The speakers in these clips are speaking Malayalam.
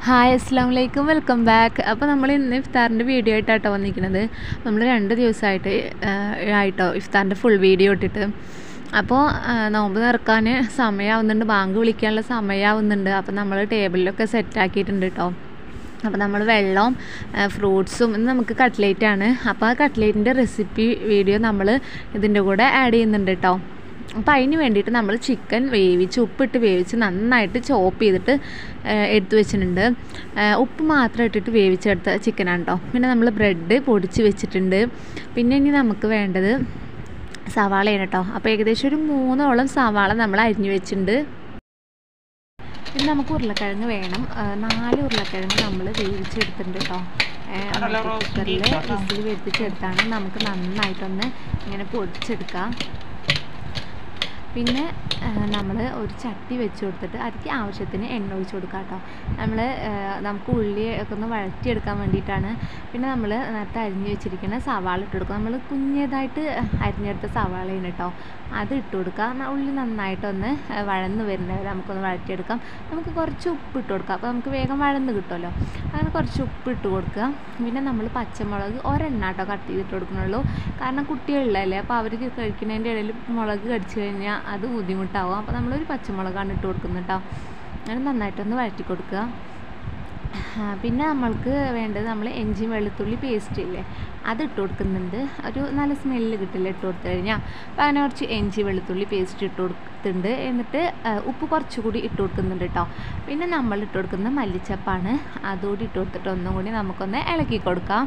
ഹായ് അസ്സാം വലൈക്കും വെൽക്കം ബാക്ക് അപ്പോൾ നമ്മൾ ഇന്ന് ഇഫ്താറിൻ്റെ വീഡിയോ ആയിട്ടാട്ടോ വന്നിരിക്കുന്നത് നമ്മൾ രണ്ട് ദിവസമായിട്ട് ആയിട്ടോ ഇഫ്താറിൻ്റെ ഫുൾ വീഡിയോ ഇട്ടിട്ട് അപ്പോൾ നോമ്പ് നിറക്കാൻ സമയമാവുന്നുണ്ട് ബാങ്ക് വിളിക്കാനുള്ള സമയമാവുന്നുണ്ട് അപ്പോൾ നമ്മൾ ടേബിളിലൊക്കെ സെറ്റ് ആക്കിയിട്ടുണ്ട് കേട്ടോ അപ്പോൾ നമ്മൾ വെള്ളവും ഫ്രൂട്ട്സും ഇന്ന് നമുക്ക് കട്ട്ലേറ്റ് ആണ് അപ്പോൾ ആ കട്ട്ലേറ്റിൻ്റെ റെസിപ്പി വീഡിയോ നമ്മൾ ഇതിൻ്റെ കൂടെ ആഡ് ചെയ്യുന്നുണ്ട് കേട്ടോ അപ്പോൾ അതിന് വേണ്ടിയിട്ട് നമ്മൾ ചിക്കൻ വേവിച്ച് ഉപ്പിട്ട് വേവിച്ച് നന്നായിട്ട് ചോപ്പ് ചെയ്തിട്ട് എടുത്തു വെച്ചിട്ടുണ്ട് ഉപ്പ് മാത്രം ഇട്ടിട്ട് വേവിച്ചെടുത്ത ചിക്കനാണ് കേട്ടോ പിന്നെ നമ്മൾ ബ്രെഡ് പൊടിച്ച് വെച്ചിട്ടുണ്ട് പിന്നെ ഇനി നമുക്ക് വേണ്ടത് സവാളയാണ് കേട്ടോ അപ്പോൾ ഏകദേശം ഒരു മൂന്നോളം സവാള നമ്മൾ അരിഞ്ഞു വെച്ചിട്ടുണ്ട് പിന്നെ നമുക്ക് ഉരുളക്കിഴങ്ങ് വേണം നാല് ഉരുളക്കിഴങ്ങ് നമ്മൾ വേവിച്ചെടുത്തിട്ടുണ്ട് കേട്ടോ കുക്കറിൽ വിസിൽ വെപ്പിച്ചെടുത്താണ് നമുക്ക് നന്നായിട്ടൊന്ന് ഇങ്ങനെ പൊടിച്ചെടുക്കാം പിന്നെ നമ്മൾ ഒരു ചട്ടി വെച്ച് കൊടുത്തിട്ട് അതിലേക്ക് ആവശ്യത്തിന് എണ്ണ ഒഴിച്ച് കൊടുക്കുക കേട്ടോ നമ്മൾ നമുക്ക് ഉള്ളി ഒക്കെ ഒന്ന് വഴറ്റിയെടുക്കാൻ വേണ്ടിയിട്ടാണ് പിന്നെ നമ്മൾ നേരത്തെ അരിഞ്ഞ് വെച്ചിരിക്കുന്ന സവാള ഇട്ട് കൊടുക്കുക നമ്മൾ കുഞ്ഞതായിട്ട് അരിഞ്ഞെടുത്ത സവാളയാണ് കേട്ടോ അത് ഇട്ട് കൊടുക്കുക ഉള്ളി നന്നായിട്ടൊന്ന് വഴന്ന് വരുന്നവരെ നമുക്കൊന്ന് വഴറ്റിയെടുക്കാം നമുക്ക് കുറച്ച് ഉപ്പ് ഇട്ട് കൊടുക്കാം അപ്പോൾ നമുക്ക് വേഗം വഴന്ന് കിട്ടുമല്ലോ അങ്ങനെ കുറച്ച് ഉപ്പ് ഇട്ട് കൊടുക്കുക പിന്നെ നമ്മൾ പച്ചമുളക് ഒരെണ്ണ കേട്ടോ കട്ട് ചെയ്തിട്ട് കൊടുക്കുന്നുള്ളൂ കാരണം കുട്ടികളിലല്ലേ അപ്പോൾ അവർക്ക് കഴിക്കുന്നതിൻ്റെ ഇടയിൽ മുളക് കടിച്ചു കഴിഞ്ഞാൽ അത് ബുദ്ധിമുട്ടാവും അപ്പോൾ നമ്മളൊരു പച്ചമുളകാണ് ഇട്ട് കൊടുക്കുന്നത് കേട്ടോ അങ്ങനെ നന്നായിട്ടൊന്ന് വഴറ്റി കൊടുക്കുക പിന്നെ നമ്മൾക്ക് വേണ്ടത് നമ്മൾ ഇഞ്ചി വെളുത്തുള്ളി പേസ്റ്റ് ഇല്ലേ അത് ഇട്ട് കൊടുക്കുന്നുണ്ട് ഒരു നല്ല സ്മെല്ല് കിട്ടില്ല ഇട്ട് കൊടുത്തു കഴിഞ്ഞാൽ അപ്പോൾ അങ്ങനെ കുറച്ച് ഇഞ്ചി വെളുത്തുള്ളി പേസ്റ്റ് ഇട്ട് കൊടുത്തിട്ടുണ്ട് എന്നിട്ട് ഉപ്പ് കുറച്ചുകൂടി ഇട്ട് കൊടുക്കുന്നുണ്ട് കേട്ടോ പിന്നെ നമ്മൾ ഇട്ട് കൊടുക്കുന്ന മല്ലിച്ചപ്പാണ് അതുകൂടി ഇട്ട് കൊടുത്തിട്ട് ഒന്നും കൂടി നമുക്കൊന്ന് ഇളക്കി കൊടുക്കാം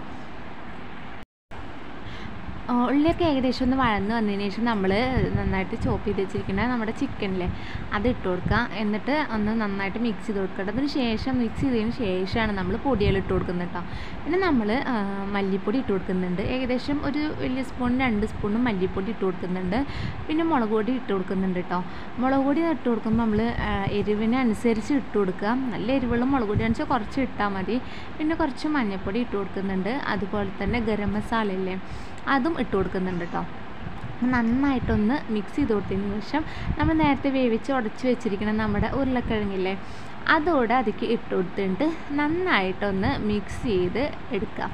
ഉള്ളിയൊക്കെ ഏകദേശം ഒന്ന് വഴന്ന് വന്നതിന് ശേഷം നമ്മൾ നന്നായിട്ട് ചോപ്പ് ചെയ്ത് വെച്ചിരിക്കുന്ന നമ്മുടെ ചിക്കനിലെ അത് ഇട്ട് കൊടുക്കുക എന്നിട്ട് ഒന്ന് നന്നായിട്ട് മിക്സ് ചെയ്ത് കൊടുക്കുക അതിന് ശേഷം മിക്സ് ചെയ്തതിന് ശേഷമാണ് നമ്മൾ പൊടികൾ ഇട്ട് കൊടുക്കുന്നത് കേട്ടോ പിന്നെ നമ്മൾ മല്ലിപ്പൊടി ഇട്ട് കൊടുക്കുന്നുണ്ട് ഏകദേശം ഒരു വലിയ സ്പൂൺ രണ്ട് സ്പൂണും മല്ലിപ്പൊടി ഇട്ട് കൊടുക്കുന്നുണ്ട് പിന്നെ മുളക് പൊടി ഇട്ട് കൊടുക്കുന്നുണ്ട് കേട്ടോ മുളക് പൊടി ഇട്ട് കൊടുക്കുമ്പോൾ നമ്മൾ എരിവിനനുസരിച്ച് ഇട്ട് കൊടുക്കുക നല്ല എരിവുള്ള മുളക് പൊടി വെച്ചാൽ കുറച്ച് ഇട്ടാൽ മതി പിന്നെ കുറച്ച് മഞ്ഞൾപ്പൊടി ഇട്ട് കൊടുക്കുന്നുണ്ട് അതുപോലെ തന്നെ ഗരം മസാല ഇല്ലേ അതും ഇട്ട് കൊടുക്കുന്നുണ്ട് കേട്ടോ നന്നായിട്ടൊന്ന് മിക്സ് ചെയ്ത് കൊടുത്തതിന് ശേഷം നമ്മൾ നേരത്തെ വേവിച്ച് ഉടച്ച് വെച്ചിരിക്കുന്ന നമ്മുടെ ഉരുളക്കിഴങ്ങില്ലേ അതോടെ അതിലേക്ക് ഇട്ട് കൊടുത്തിട്ട് നന്നായിട്ടൊന്ന് മിക്സ് ചെയ്ത് എടുക്കുക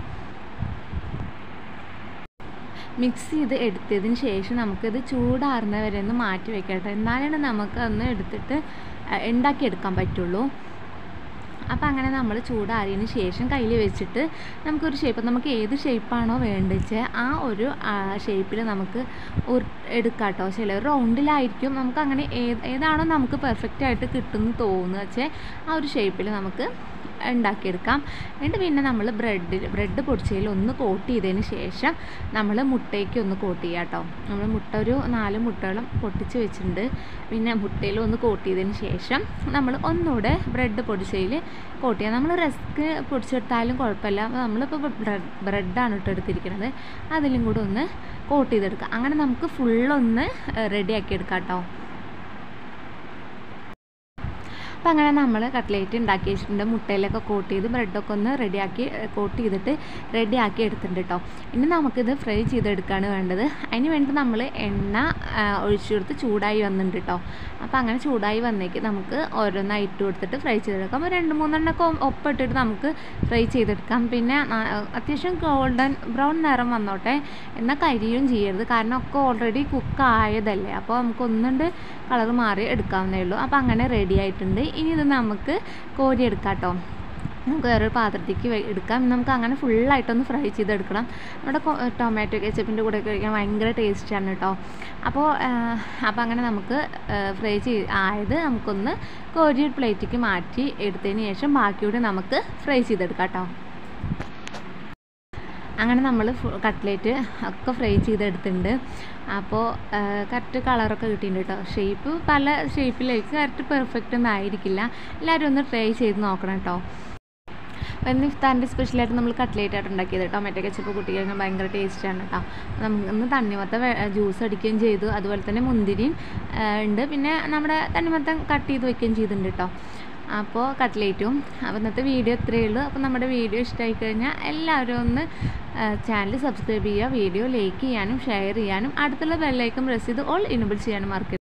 മിക്സ് ചെയ്ത് എടുത്തതിന് ശേഷം നമുക്കിത് ചൂടാറുന്ന വരെ ഒന്ന് മാറ്റി വെക്കട്ടെ എന്നാലാണ് നമുക്ക് ഒന്ന് എടുത്തിട്ട് ഉണ്ടാക്കിയെടുക്കാൻ പറ്റുള്ളൂ അപ്പോൾ അങ്ങനെ നമ്മൾ ചൂടാറിയതിന് ശേഷം കയ്യിൽ വെച്ചിട്ട് നമുക്കൊരു ഷേപ്പ് നമുക്ക് ഏത് ഷേപ്പാണോ വേണ്ടത് ആ ഒരു ഷേപ്പിൽ നമുക്ക് എടുക്കാം കേട്ടോ ചില റൗണ്ടിലായിരിക്കും നമുക്ക് അങ്ങനെ ഏതാണോ നമുക്ക് പെർഫെക്റ്റ് ആയിട്ട് കിട്ടുമെന്ന് തോന്നുന്നു വെച്ചാൽ ആ ഒരു ഷേപ്പിൽ നമുക്ക് ഉണ്ടാക്കിയെടുക്കാം എന്നിട്ട് പിന്നെ നമ്മൾ ബ്രെഡിൽ ബ്രെഡ് പൊടിച്ചതിൽ ഒന്ന് കോട്ട് ചെയ്തതിന് ശേഷം നമ്മൾ മുട്ടയ്ക്ക് ഒന്ന് കോട്ട് ചെയ്യുക കേട്ടോ നമ്മൾ മുട്ട ഒരു നാല് മുട്ടകളും പൊട്ടിച്ച് വെച്ചിട്ടുണ്ട് പിന്നെ മുട്ടയിൽ ഒന്ന് കോട്ട് ചെയ്തതിന് ശേഷം നമ്മൾ ഒന്നുകൂടെ ബ്രെഡ് പൊടിച്ചതിൽ കോട്ട് ചെയ്യുക നമ്മൾ റസ്ക് പൊടിച്ചെടുത്താലും കുഴപ്പമില്ല നമ്മളിപ്പോൾ ബ്രെഡ് ബ്രെഡാണ് ഇട്ട് എടുത്തിരിക്കുന്നത് അതിലും കൂടെ ഒന്ന് കോട്ട് ചെയ്തെടുക്കുക അങ്ങനെ നമുക്ക് ഫുള്ളൊന്ന് റെഡിയാക്കി എടുക്കാം കേട്ടോ അപ്പോൾ അങ്ങനെ നമ്മൾ കട്ട്ലേറ്റ് ഉണ്ടാക്കി വെച്ചിട്ടുണ്ട് മുട്ടയിലൊക്കെ കോട്ട് ചെയ്ത് ബ്രെഡൊക്കെ ഒന്ന് റെഡിയാക്കി കോട്ട് ചെയ്തിട്ട് റെഡിയാക്കി എടുത്തിട്ടുണ്ട് കേട്ടോ ഇനി നമുക്കിത് ഫ്രൈ ചെയ്തെടുക്കുകയാണ് വേണ്ടത് അതിന് വേണ്ടി നമ്മൾ എണ്ണ ഒഴിച്ചു കൊടുത്ത് ചൂടായി വന്നിട്ടുണ്ട് കേട്ടോ അപ്പോൾ അങ്ങനെ ചൂടായി വന്നേക്ക് നമുക്ക് ഓരോന്നായി ഇട്ട് കൊടുത്തിട്ട് ഫ്രൈ ചെയ്തെടുക്കാം ഒരു രണ്ട് മൂന്നെണ്ണമൊക്കെ ഒപ്പിട്ടിട്ട് നമുക്ക് ഫ്രൈ ചെയ്തെടുക്കാം പിന്നെ അത്യാവശ്യം ഗോൾഡൻ ബ്രൗൺ നിറം വന്നോട്ടെ എന്നാൽ കരിയും ചെയ്യരുത് കാരണം ഒക്കെ ഓൾറെഡി കുക്ക് ആയതല്ലേ അപ്പോൾ നമുക്ക് ഒന്നുണ്ട് കളർ മാറി എടുക്കാവുന്നേ ഉള്ളൂ അപ്പോൾ അങ്ങനെ റെഡി ആയിട്ടുണ്ട് ഇനി ഇത് നമുക്ക് കോരിയെടുക്കാം കേട്ടോ നമുക്ക് വേറൊരു പാത്രത്തേക്ക് എടുക്കാം നമുക്ക് അങ്ങനെ ഫുള്ളായിട്ടൊന്ന് ഫ്രൈ ചെയ്തെടുക്കണം നമ്മുടെ ടൊമാറ്റോ കെച്ചപ്പിൻ്റെ കൂടെ കഴിക്കാൻ ഭയങ്കര ടേസ്റ്റാണ് കേട്ടോ അപ്പോൾ അപ്പോൾ അങ്ങനെ നമുക്ക് ഫ്രൈ ചെയ്ത് ആയത് നമുക്കൊന്ന് കോരി പ്ലേറ്റിലേക്ക് മാറ്റി എടുത്തതിന് ശേഷം ബാക്കിയൂടെ നമുക്ക് ഫ്രൈ ചെയ്തെടുക്കാം കേട്ടോ അങ്ങനെ നമ്മൾ കട്ട്ലേറ്റ് ഒക്കെ ഫ്രൈ ചെയ്തെടുത്തിട്ടുണ്ട് അപ്പോൾ കറക്റ്റ് കളറൊക്കെ കിട്ടിയിട്ടുണ്ട് കേട്ടോ ഷേപ്പ് പല ഷേപ്പിലേക്ക് കറക്റ്റ് പെർഫെക്റ്റ് ഒന്നും ആയിരിക്കില്ല എല്ലാവരും ഒന്ന് ട്രൈ ചെയ്ത് നോക്കണം കേട്ടോ അപ്പോൾ ഇന്ന് ഇഫ്താറിൻ്റെ സ്പെഷ്യലായിട്ട് നമ്മൾ കട്ട്ലേറ്റ് ആയിട്ട് ഉണ്ടാക്കിയത് ടൊമാറ്റോ കെച്ചപ്പ് കുട്ടികൾക്ക് ഭയങ്കര ടേസ്റ്റാണ് കേട്ടോ നമുക്ക് ഇന്ന് തണ്ണിമത്ത ജ്യൂസ് അടിക്കുകയും ചെയ്തു അതുപോലെ തന്നെ മുന്തിരിയും ഉണ്ട് പിന്നെ നമ്മുടെ തണ്ണിമത്തം കട്ട് ചെയ്ത് വെക്കുകയും ചെയ്തിട്ടുണ്ട് കേട്ടോ അപ്പോൾ കട്ട്ലേറ്റും അപ്പോൾ ഇന്നത്തെ വീഡിയോ ഇത്രയേ ഉള്ളൂ അപ്പോൾ നമ്മുടെ വീഡിയോ ഇഷ്ടമായി കഴിഞ്ഞാൽ എല്ലാവരും ഒന്ന് ചാനൽ സബ്സ്ക്രൈബ് ചെയ്യുക വീഡിയോ ലൈക്ക് ചെയ്യാനും ഷെയർ ചെയ്യാനും അടുത്തുള്ള ബെല്ലൈക്കൺ പ്രസ് ചെയ്ത് ഓൾ ഇനബിൾ ചെയ്യാനും മറക്കരുത്